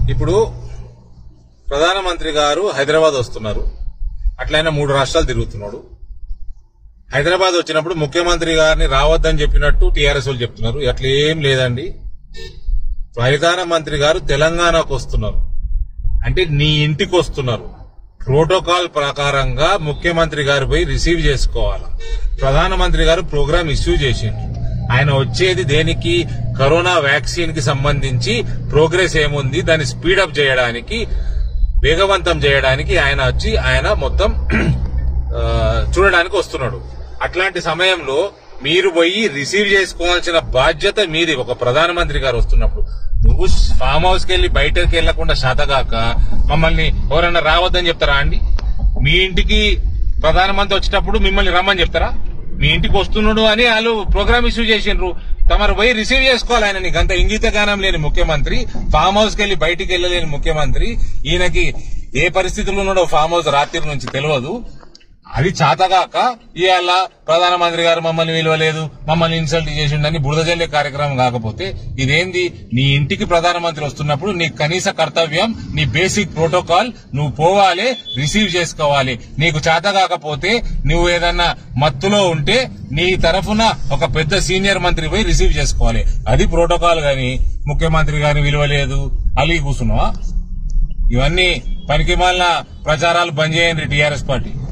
ఇప్పుడు ప్రధానమంత్రి గారు హైదరాబాద్ వస్తున్నారు అట్లయినా మూడు రాష్ట్రాలు తిరుగుతున్నాడు హైదరాబాద్ వచ్చినప్పుడు ముఖ్యమంత్రి గారిని రావద్దని చెప్పినట్టు టీఆర్ఎస్ వాళ్ళు చెప్తున్నారు అట్లా ఏం లేదండి ప్రధానమంత్రి గారు తెలంగాణకు వస్తున్నారు అంటే నీ ఇంటికి వస్తున్నారు ప్రోటోకాల్ ప్రకారంగా ముఖ్యమంత్రి గారు పోయి రిసీవ్ చేసుకోవాలి ప్రధానమంత్రి గారు ప్రోగ్రామ్ ఇష్యూ చేసిండ్రు ఆయన వచ్చేది దేనికి కరోనా వ్యాక్సిన్ కి సంబంధించి ప్రోగ్రెస్ ఏముంది దాన్ని స్పీడప్ చేయడానికి వేగవంతం చేయడానికి ఆయన వచ్చి ఆయన మొత్తం ఆ, చూడడానికి వస్తున్నాడు అట్లాంటి సమయంలో మీరు పోయి రిసీవ్ చేసుకోవాల్సిన బాధ్యత మీది ఒక ప్రధానమంత్రి గారు వస్తున్నప్పుడు నువ్వు ఫామ్ హౌస్ కి వెళ్లి బయటకు వెళ్లకుండా శాతగాక మమ్మల్ని ఎవరైనా రావద్దని చెప్తారా అండి మీ ఇంటికి ప్రధానమంత్రి వచ్చేటప్పుడు మిమ్మల్ని రమ్మని చెప్తారా మీ ఇంటికి వస్తున్నాడు అని వాళ్ళు ప్రోగ్రామ్ ఇష్యూ చేసిండ్రు తమరు పోయి రిసీవ్ చేసుకోవాలి ఆయన నీకు అంత ఇంగిత గానం లేని ముఖ్యమంత్రి ఫామ్ హౌస్ కి వెళ్లి బయటికి వెళ్ళలేని ముఖ్యమంత్రి ఈయనకి ఏ పరిస్థితుల్లో ఉన్నాడో ఫామ్ హౌస్ రాత్రి నుంచి తెలియదు అది చాతగాక ఇవాళ ప్రధానమంత్రి గారు మమ్మల్ని విలువలేదు మమ్మల్ని ఇన్సల్ట్ చేసిండని బురద జల్లే కార్యక్రమం కాకపోతే ఇదేంది నీ ఇంటికి ప్రధానమంత్రి వస్తున్నప్పుడు నీ కనీస కర్తవ్యం నీ బేసిక్ ప్రోటోకాల్ నువ్వు పోవాలి రిసీవ్ చేసుకోవాలి నీకు చేత కాకపోతే నువ్వు ఏదన్నా మత్తులో ఉంటే నీ తరఫున ఒక పెద్ద సీనియర్ మంత్రి పోయి రిసీవ్ చేసుకోవాలి అది ప్రోటోకాల్ గాని ముఖ్యమంత్రి గారిని విలువలేదు అలిగి కూర్చున్నావా ఇవన్నీ పనికి ప్రచారాలు బంద్ చేయండి టీఆర్ఎస్ పార్టీ